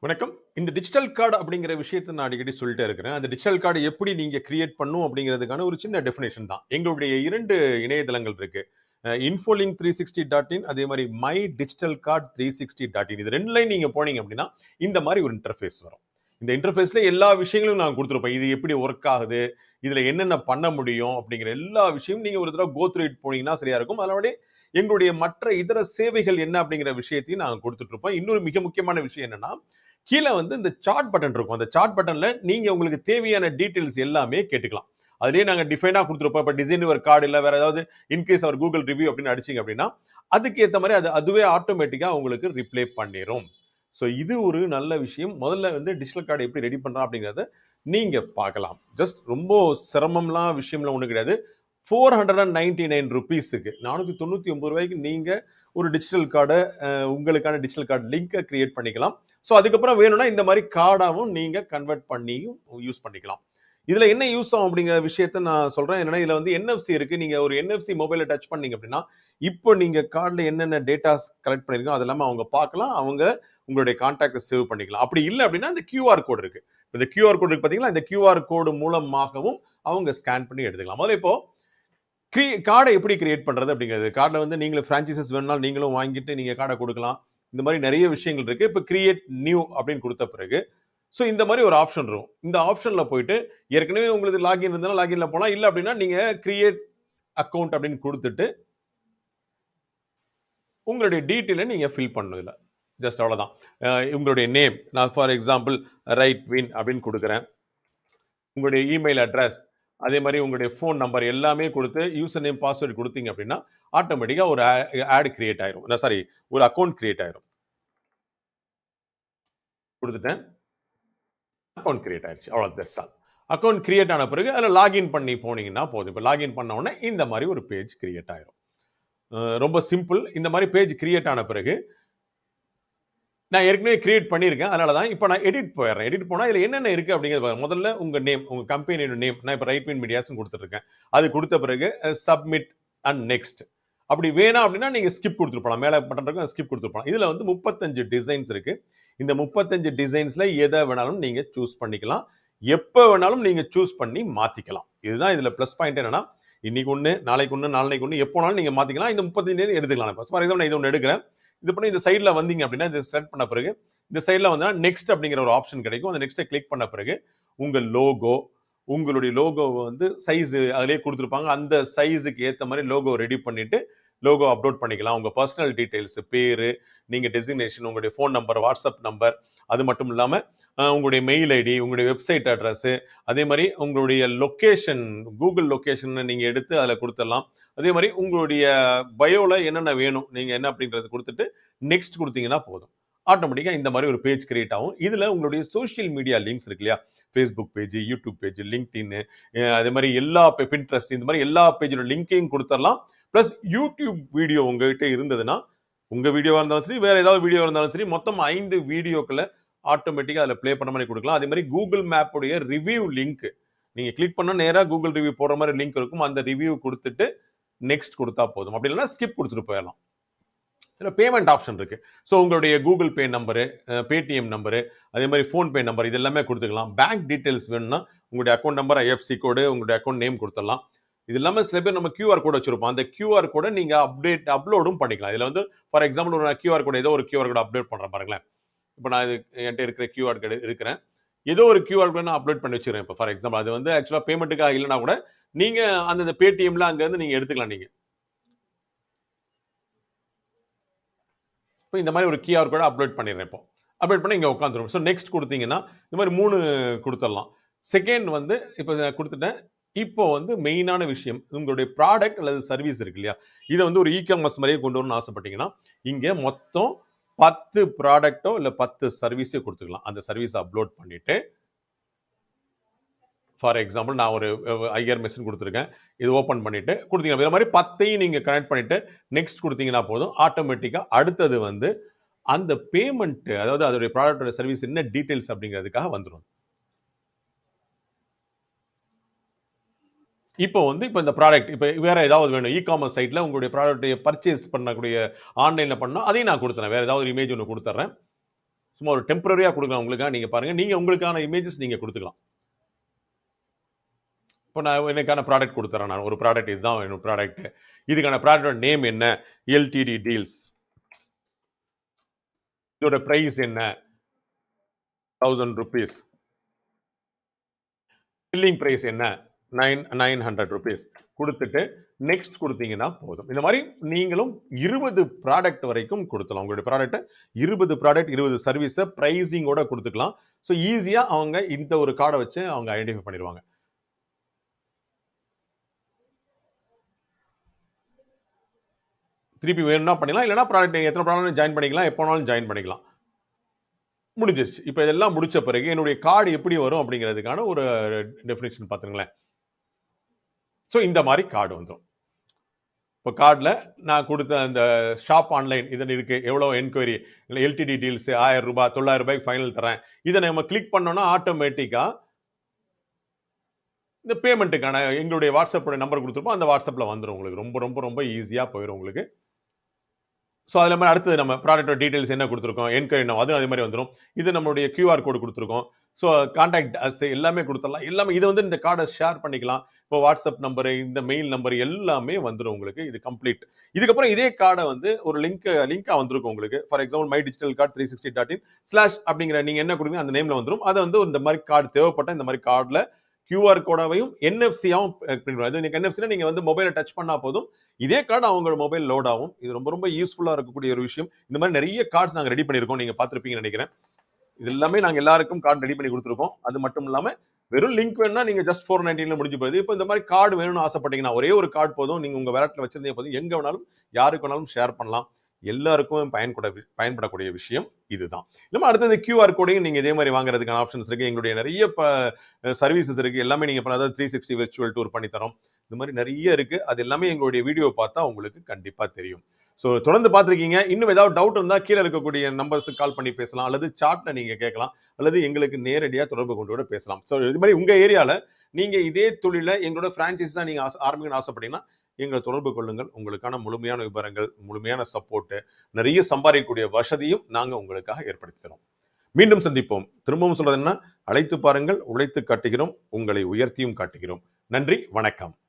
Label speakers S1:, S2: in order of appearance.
S1: வணக்கம். இந்த digital card அப்படிங்கிற விஷயத்த நான் அடிக்கடி சொல்லிட்டே இருக்கிறேன். அந்த டிஜிட்டல் கார்டு எப்படி நீங்க கிரியேட் பண்ணும் அப்படிங்கிறதுக்கான ஒரு சின்ன டெஃபினிஷன் தான். எங்களுடைய 2 இணையதளங்கள் இருக்கு. அ infolink360.in அதே மாரி மை டிஜிட்டல் கார்ட் 360.in இது 2லயும் நீங்க போனீங்க அப்படின்னா, இந்த மாரி ஒரு இன்டர்ஃபேஸ் வரும். இந்த இன்டர்ஃபேஸ்ல எல்லா விஷயங்களும் நான் குடுத்திருப்பேன். இது எப்படி வொர்க் ஆகுது? இதுல என்னென்ன பண்ண முடியும்? அப்படிங்கிற எல்லா விஷயமும் நீங்க ஒரு தடவ கோ த்ரூ இட் போனீங்கன்னா சரியா இருக்கும். அதனோட எங்களுடைய மற்ற இதர சேவைகள் என்ன அப்படிங்கிற விஷயத்தையும் நாங்க குடுத்துட்டு இருப்போம். இன்னொரு மிக முக்கியமான விஷயம் என்னன்னா, கீழ வந்து இந்த சாட் பட்டன் இருக்கும். அந்த சாட் பட்டன்ல நீங்க உங்களுக்கு தேவையான டீட்டெயில்ஸ் எல்லாமே கேட்டுக்கலாம். அதிலேயே நாங்க டிஃபைனா குடுத்திருப்போம். இப்ப டிசைன் யுவர் கார்டு இல்ல வேற ஏதாவது இன்கேஸ் அவர் கூகுள் ரிவ்யூ அப்படின்னு அடிச்சீங்க அப்படின்னா, அதுக்கு ஏத்த மாரி அது அதுவே ஆட்டோமேட்டிக்கா உங்களுக்கு ரிப்ளை பண்ணிரும். ஸோ இது ஒரு நல்ல விஷயம். முதல்ல வந்து டிஜிட்டல் கார்டு எப்படி ரெடி பண்றோம் அப்படிங்கிறத நீங்க பார்க்கலாம். ஜஸ்ட் ரொம்ப சிரமம்லாம் விஷயம்லாம் ஒண்ணும் கிடையாது. ₹499க்கு ரூ. 499க்கு நீங்க ஒரு டிஜிட்டல் கார்ட அ உங்களுக்கான டிஜிட்டல் கார்டு லிங்க கிரியேட் பண்ணிக்கலாம். ஸோ அதுக்கப்புறம் வேணும்னா இந்த மாரி கார்டாவும் நீங்க கன்வெர்ட் பண்ணியும் யூஸ் பண்ணிக்கலாம். இதுல என்ன யூஸ் ஆகும் அப்படிங்கிற விஷயத்த நான் சொல்றேன். என்னன்னா இதுல வந்து NFC இருக்கு. நீங்க ஒரு NFC மொபைல டச் பண்ணீங்க அப்படின்னா, இப்போ நீங்க கார்டுல என்னென்ன டேட்டாஸ் கலெக்ட் பண்ணியிருக்கோ அது எல்லாமே அவங்க பார்க்கலாம். அவங்க உங்களுடைய கான்டாக்ட்ட சேவ் பண்ணிக்கலாம். அப்படி இல்ல அப்படின்னா இந்த QR கோடு இருக்கு. இந்த QR கோடு இருக்கு பார்த்தீங்களா? இந்த QR கோடு மூலமாகவும் அவங்க ஸ்கேன் பண்ணி எடுத்துக்கலாம். முதல்ல இப்போ கிரி கார்ட எப்படி கிரியேட் பண்றது அப்படிங்கிறது. கார்ட்ல வந்து நீங்களும் பிரான்சைசஸ் வேணும்னாலும் நீங்களும் வாங்கிட்டு நீங்க கார்ட குடுக்கலாம். இந்த மாரி நெறைய விஷயங்கள் இருக்கு. இப்ப கிரியேட் நியூ அப்படின்னு குடுத்த பிறகு, ஸோ இந்த மாரி ஒரு ஆப்ஷன் இருக்கும். இந்த ஆப்ஷன்ல போயிட்டு ஏற்கனவே உங்களுக்கு லாகின் இருந்ததுனா லாகின்ல போலாம். இல்ல அப்படின்னா நீங்க கிரியேட் அக்கவுண்ட் அப்படின்னு குடுத்துட்டு உங்களுடைய டீட்டெயில நீங்க ஃபில் பண்ணணும் இதுல. ஜஸ்ட் அவ்வளவுதான். அ உங்களுடைய நேம் நான் ஃபார் எக்ஸாம்பிள் ரைட்வின் அப்படின்னு குடுக்குறேன். உங்களுடைய இமெயில் அட்ரஸ், அதே மாரி உங்களுடைய ஃபோன் நம்பர் எல்லாமே குடுத்து யூசர் நேம், பாஸ்வேர்ட் குடுத்தீங்க அப்படின்னா, ஆட்டோமேட்டிக்கா ஒரு ஆ ஆட் கிரியேட் ஆயிரும். நான் சாரி ஒரு அக்கவுண்ட் கிரியேட் ஆயிரும். குடுத்துட்டேன். அக்கவுண்ட் கிரியேட் ஆயிருச்சு. அவ்வளவு தட்ஸ் ஆல். அக்கவுண்ட் கிரியேட் ஆன பிறகு அதுல லாகின் பண்ணி போனீங்கன்னா போதும். இப்ப லாகின் பண்ண உடனே இந்த மாரி ஒரு பேஜ் கிரியேட் ஆயிரும். அ ரொம்ப சிம்பிள். இந்த மாரி பேஜ் கிரியேட் ஆன பிறகு நான் ஏற்கனவே கிரியேட் பண்ணியிருக்கேன். அதனால தான் இப்ப நான் எடிட் போயிடுறேன். எடிட் போனா இதுல என்னென்ன இருக்கு அப்படிங்கிறது பாருங்க. முதல்ல உங்க நேம், உங்க கம்பெனியோட நேம். நான் இப்ப ரைட்வின் மீடியாஸ்ன்னு குடுத்துட்டுருக்கேன். அது குடுத்த பிறகு சப்மிட் அண்ட் நெக்ஸ்ட். அப்படி வேணாம் அப்படின்னா நீங்க ஸ்கிப் குடுத்துட்டு போலாம். மேல பட்டன் இருக்கும். ஸ்கிப் குடுத்துட்டு போலாம். இதுல வந்து 35 டிசைன்ஸ் இருக்கு. இந்த 35 டிசைன்ஸ்ல எத வேணாலும் நீங்க சூஸ் பண்ணிக்கலாம். எப்ப வேணாலும் நீங்க சூஸ் பண்ணி மாத்திக்கலாம். இதுதான் இதுல பிளஸ் பாயிண்ட் என்னன்னா, இன்னைக்கு ஒண்ணு, நாளைக்கு ஒண்ணு, நாளான்னைக்கு ஒண்ணு எப்ப வேணாலும் நீங்க மாத்திக்கலாம். இந்த 35 எடுத்துக்கலாம். இப்ப ஃபார் எக்ஸாம்பிள் நான் இது ஒண்ணு எடுக்கிறேன். இது பண்ணி இந்த சைடுல வந்தீங்க அப்படின்னா, இத செலக்ட் பண்ண பிறகு இந்த சைடுல வந்தா நெக்ஸ்ட் அப்படிங்கிற ஒரு ஆப்ஷன் கிடைக்கும். அந்த நெக்ஸ்ட்ட கிளிக் பண்ண பிறகு உங்க லோகோ, உங்களுடைய லோகோவ வந்து சைஸ் அதிலேயே குடுத்திருப்பாங்க. அந்த சைஸ்க்கு ஏத்த மாரி லோகோ ரெடி பண்ணிட்டு லோகோ அப்லோட் பண்ணிக்கலாம். உங்க பெர்சனல் டீட்டெயில்ஸ் பேரு, நீங்க டெசிக்னேஷன், உங்களுடைய ஃபோன் நம்பர், வாட்ஸ்அப் நம்பர், அது மட்டும் இல்லாம அ உங்களுடைய மெயில் ஐடி, உங்களுடைய வெப்சைட் அட்ரஸ், அதே மாரி உங்களுடைய லொகேஷன் கூகுள் லொகேஷன நீங்க எடுத்து அதுல குடுத்துடலாம். அதே மாரி உங்களுடைய பயோல என்னென்ன வேணும், நீங்க என்ன அப்படின்றத குடுத்துட்டு நெக்ஸ்ட் குடுத்தீங்கன்னா போதும். ஆட்டோமேட்டிக்கா இந்த மாரி ஒரு பேஜ் கிரியேட் ஆகும். இதுல உங்களுடைய சோசியல் மீடியா லிங்க்ஸ் இருக்கு இல்லையா? Facebook page, YouTube page, LinkedIn அ அதே மாரி எல்லா பே Pinterest இந்த மாரி எல்லா பேஜோட லிங்கையும் குடுத்துறலாம். பிளஸ் YouTube வீடியோ உங்ககிட்ட இருந்ததுன்னா, உங்க வீடியோவா இருந்தாலும் சரி, வேற ஏதாவது வீடியோ இருந்தாலும் சரி, மொத்தம் 5 வீடியோக்கள ஆட்டோமேட்டிக்கா அதுல ப்ளே பண்ண மாரி குடுக்கலாம். அதே மாரி Google மேப் உடைய ரிவ்யூ லிங்க் நீங்க கிளிக் பண்ணா நேரா Google ரிவ்யூ போடுற மாரி லிங்க் இருக்கும். அந்த ரிவ்யூ குடுத்துட்டு நெக்ஸ்ட் குடுத்தா போதும். அப்படி இல்லன்னா ஸ்கிப் குடுத்துட்டு போயிரலாம். இதுல பேமெண்ட் ஆப்ஷன் இருக்கு. ஸோ உங்களுடைய Google Pay நம்பரு, அ Paytm நம்பரு, அதே மாரி ஃபோன்பே நம்பர் இது எல்லாமே குடுத்துக்கலாம். பேங்க் டீட்டெயில்ஸ் வேணும்னா உங்களுடைய அக்கவுண்ட் நம்பர், ஐஎஃப்எஸ்சி கோடு, உங்களுடைய அக்கவுண்ட் நேம் குடுத்துடலாம். இது இல்லாம சில பேர் நம்ம QR கோட் வச்சிருப்போம். அந்த QR கோட நீங்க அப்டேட் அப்லோடும் பண்ணிக்கலாம். இதுல வந்து ஃபார் எக்ஸாம்பிள் ஒரு QR கோட் ஏதோ ஒரு QR கோட் அப்லோட் பண்றேன் பாருங்களேன். இப்ப நான் இது என்ட்ட இருக்கிற QR கோட் இருக்கிறேன். ஏதோ ஒரு QR கோட் நான் அப்லோட் பண்ணி வச்சுக்கிறேன். இப்ப ஃபார் எக்ஸாம்பிள் அது வந்து ஆக்சுவலா பேமெண்ட்டுக்காக இல்லன்னா கூட, நீங்க அந்த Paytmல அங்க இருந்து நீங்க எடுத்துக்கலாம் நீங்க. இப்ப இந்த மாரி ஒரு QR கோட அப்லோட் பண்ணிடுறேன் இப்போ. அப்லோட் பண்ணி இங்க உட்காந்துரும். ஸோ நெக்ஸ்ட் குடுத்தீங்கன்னா, இந்த மாரி 3 குடுத்துடலாம். செகண்ட் வந்து இப்ப நான் குடுத்துட்டேன். இப்போ வந்து மெயினான விஷயம் உங்களுடைய ப்ராடக்ட் அல்லது சர்வீஸ் இருக்கு இல்லையா? இத வந்து ஒரு இ காமர்ஸ் மாரியே கொண்டு வரணும்னு ஆசைப்பட்டீங்கன்னா, இங்க மொத்தம் 10 ப்ராடக்ட்டோ இல்ல 10 சர்வீஸோ குடுத்துக்கலாம். அந்த சர்வீஸ அப்லோட் பண்ணிட்டு ஃபார் எக்ஸாம்பிள் நான் ஒரு அ ஐஆர் மெஷின் குடுத்துருக்கேன். இது ஓப்பன் பண்ணிட்டு குடுத்தீங்க. இதே மாரி 10யும் நீங்க கனெக்ட் பண்ணிட்டு நெக்ஸ்ட் குடுத்தீங்கன்னா போதும். ஆட்டோமேட்டிக்கா அடுத்தது வந்து அந்த பேமெண்ட் அதாவது அதோடைய ப்ராடக்ட்டோட சர்வீஸ் என்ன டீட்டெயில்ஸ் அப்படிங்கிறதுக்காக வந்துரும். இப்போ வந்து இப்ப இந்த ப்ராடக்ட் இப்ப வேற ஏதாவது வேணும். இ காமர்ஸ் சைட்ல உங்களுடைய ப்ராடக்ட்ட பர்ச்சேஸ் பண்ணக்கூடிய ஆன்லைன்ல பண்ணா, அதையும் நான் குடுத்துறேன். வேற ஏதாவது ஒரு இமேஜ் ஒண்ணு குடுத்துர்றேன். சும்மா ஒரு டெம்பரரியா கொடுக்கலாம் உங்களுக்காக நீங்க பாருங்க நீங்க உங்களுக்கான இமேஜஸ் நீங்க கொடுத்துக்கலாம் இப்போ நான் எனக்கான ப்ராடக்ட் கொடுத்துறேன் நான் ஒரு ப்ராடக்ட் இதுதான் என்னோட ப்ராடக்ட் இதுக்கான ப்ராடக்டோட நேம் என்ன எல்டிடி டீல்ஸ் இதோட பிரைஸ் என்ன தௌசண்ட் ருபீஸ் பில்லிங் பிரைஸ் என்ன நைன் நைன் ஹண்ட்ரட் ருபீஸ் கொடுத்துட்டு நெக்ஸ்ட் கொடுத்தீங்கன்னா போதும் இந்த மாதிரி நீங்களும் இருபது ப்ராடக்ட் வரைக்கும் கொடுக்கலாம் உங்களுடைய ப்ராடக்ட்டை இருபது ப்ராடக்ட் இருபது சர்வீஸை ப்ரைஸிங்கோட கொடுத்துக்கலாம் ஸோ ஈஸியாக அவங்க இந்த ஒரு கார்டை வச்சு அவங்க ஐடென்டிஃபை பண்ணிடுவாங்க திருப்பி வேணும்னா பண்ணிக்கலாம் இல்லைனா ப்ராடக்ட் எத்தனை ப்ராடக்ட் ஜாயின் பண்ணிக்கலாம் எப்போ வேணாலும் ஜாயின் பண்ணிக்கலாம் முடிஞ்சிருச்சு இப்போ இதெல்லாம் முடிச்ச பிறகு என்னுடைய கார்டு எப்படி வரும் அப்படிங்கிறதுக்கான ஒரு டெஃபினேஷன் பார்த்துங்களேன் ஸோ இந்த மாதிரி கார்டு வந்துடும் இப்போ கார்டில் நான் கொடுத்த அந்த ஷாப் ஆன்லைன் இதில் இருக்கு எவ்வளோ என்கொயரி இல்லை எல்டிடி டீல்ஸ் ஆயிரம் ரூபாய் தொள்ளாயிரம் ரூபாய்க்கு ஃபைனல் தரேன் இதை நம்ம கிளிக் பண்ணோம்னா ஆட்டோமேட்டிக்காக இந்த பேமெண்ட்டுக்கான எங்களுடைய வாட்ஸ்அப்போட நம்பர் கொடுத்துருப்போம் அந்த வாட்ஸ்அப்பில் வந்துடும் உங்களுக்கு ரொம்ப ரொம்ப ரொம்ப ஈஸியாக போயிடும் உங்களுக்கு ஸோ அதில் மாதிரி அடுத்தது நம்ம ப்ராடக்டோட டீடைல்ஸ் என்ன கொடுத்துருக்கோம் என்கொயரி என்ன அது அதே மாதிரி வந்துடும் இது நம்மளுடைய கியூஆர் கோடு கொடுத்துருக்கோம் ஸோ கான்டாக்ட் அஸ் எல்லாமே கொடுத்துடலாம் எல்லாமே இது வந்து இந்த கார்டை ஷேர் பண்ணிக்கலாம் இப்போ வாட்ஸ்அப் நம்பரு இந்த மெயில் நம்பர் எல்லாமே வந்துடும் உங்களுக்கு இது கம்ப்ளீட் இதுக்கப்புறம் இதே கார்டை வந்து ஒரு லிங்க் லிங்காக வந்திருக்கும் உங்களுக்கு for example my digital card three sixty dot in slash அப்படிங்கிற நீங்கள் என்ன கொடுங்க அந்த நேமில் வந்துடும் அதை வந்து இந்த மாதிரி கார்டு தேவைப்பட்ட இந்த மாதிரி கார்டில் கியூஆர் கோடாவையும் என்எஃப்சியாவும் இது நீங்கள் என்எஃப்சினா நீங்கள் வந்து மொபைலை டச் பண்ணால் போதும் இதே கார்டு அவங்களோட மொபைல் லோட் ஆகும் இது ரொம்ப ரொம்ப யூஸ்ஃபுல்லாக இருக்கக்கூடிய ஒரு விஷயம் இந்த மாதிரி நிறைய கார்ட்ஸ் நாங்கள் ரெடி பண்ணியிருக்கோம் நீங்கள் பார்த்துருப்பீங்கன்னு நினைக்கிறேன் இது எல்லாமே நாங்கள் எல்லாருக்கும் கார்டு ரெடி பண்ணி கொடுத்துருக்கோம் அது மட்டும் இல்லாமல் வெறும் லிங்க் வேணும்னா நீங்க ஜஸ்ட் ஃபோர் நைன்டீன்ல முடிஞ்சு போகுது இப்போ இந்த மாதிரி கார்டு வேணும்னு ஆசைப்பட்டீங்கன்னா ஒரே ஒரு கார்டு போதும் நீங்க உங்க வேலட்ல வச்சிருந்தீங்க போதும் எங்க வேணாலும் யாருக்கு வேணாலும் ஷேர் பண்ணலாம் எல்லாருக்கும் பயன்பட பயன்படக்கூடிய விஷயம் இதுதான் நம்ம அடுத்தது கியூஆர் கோடையும் நீங்க இதே மாதிரி வாங்குறதுக்கான ஆப்ஷன்ஸ் இருக்கு எங்களுடைய நிறைய சர்வீசஸ் இருக்கு எல்லாமே நீங்க பண்ண அதாவது த்ரீ சிக்ஸ்டி விர்ச்சுவல் டூர் பண்ணி தரோம் இந்த மாதிரி நிறைய இருக்கு அது எல்லாமே எங்களுடைய வீடியோ பார்த்தா உங்களுக்கு கண்டிப்பா தெரியும் ஸோ தொடர்ந்து பார்த்துருக்கீங்க இன்னும் ஏதாவது டவுட் இருந்தால் கீழே இருக்கக்கூடிய நம்பர்ஸுக்கு கால் பண்ணி பேசலாம் அல்லது சாட்ல நீங்க கேட்கலாம் அல்லது எங்களுக்கு நேரடியாக தொடர்பு கொண்டு கூட பேசலாம் ஸோ இது மாதிரி உங்க ஏரியாவில் நீங்க இதே தொழில எங்களோட பிரான்ச்சைஸ் தான் நீங்க ஆசை- ஆரம்பிக்கணும்னு ஆசைப்பட்டீங்கன்னா எங்களை தொடர்பு கொள்ளுங்கள் உங்களுக்கான முழுமையான விவரங்கள் முழுமையான சப்போர்ட் நிறைய சம்பாதிக்கக்கூடிய வசதியும் நாங்கள் உங்களுக்காக ஏற்படுத்தி தரோம் மீண்டும் சந்திப்போம் திரும்பவும் சொல்றது என்ன அழைத்து பாருங்கள் உழைத்து காட்டுகிறோம் உங்களை உயர்த்தியும் காட்டுகிறோம் நன்றி வணக்கம்